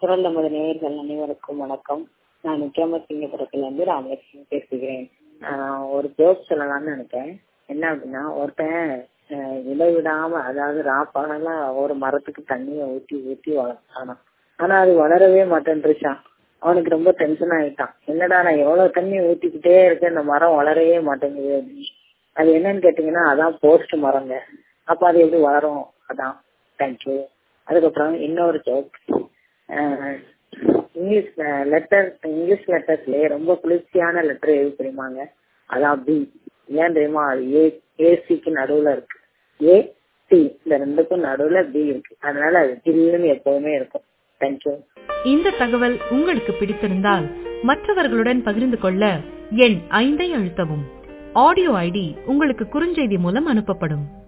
குரல் நமது நேயர்கள் அனைவருக்கும் வணக்கம் நான் நிக்கமசிங்கபுரத்துல இருந்து ராமலட்சுமி பேசுகிறேன் ஆஹ் ஒரு ஜோக் சொல்லலாம்னு நினைக்கிறேன் என்ன அப்படின்னா ஒருத்தன் ஆஹ் இடைவிடாம அதாவது ராப்பகலா ஒரு மரத்துக்கு தண்ணியை ஊத்தி ஊத்தி வளர்த்தானாம் ஆனா அது வளரவே மாட்டேன்ருச்சான் அவனுக்கு ரொம்ப டென்ஷன் ஆயிட்டான் என்னடா நான் எவ்வளவு தண்ணி ஊத்திக்கிட்டே இருக்கேன் இந்த மரம் வளரவே மாட்டேங்குது அப்படின்னு அது என்னன்னு கேட்டீங்கன்னா அதான் போஸ்ட் மரங்க அப்ப அது எப்படி வளரும் அதான் தேங்க்யூ அதுக்கப்புறம் இன்னொரு ஜோக் இங்கிலீஷ் லெட்டர் இங்கிலீஷ் லெட்டர்ஸ்லயே ரொம்ப குளிர்ச்சியான லெட்டர் எது தெரியுமாங்க அதான் பி ஏன் தெரியுமா அது ஏ ஏசிக்கு நடுவுல இருக்கு ஏ சி இந்த ரெண்டுக்கும் நடுவுல பி இருக்கு அதனால அது ஜில்லுன்னு எப்பவுமே இருக்கும் தேங்க்யூ இந்த தகவல் உங்களுக்கு பிடித்திருந்தால் மற்றவர்களுடன் பகிர்ந்து கொள்ள எண் ஐந்தை அழுத்தவும் ஆடியோ ஐடி உங்களுக்கு குறுஞ்செய்தி மூலம் அனுப்பப்படும்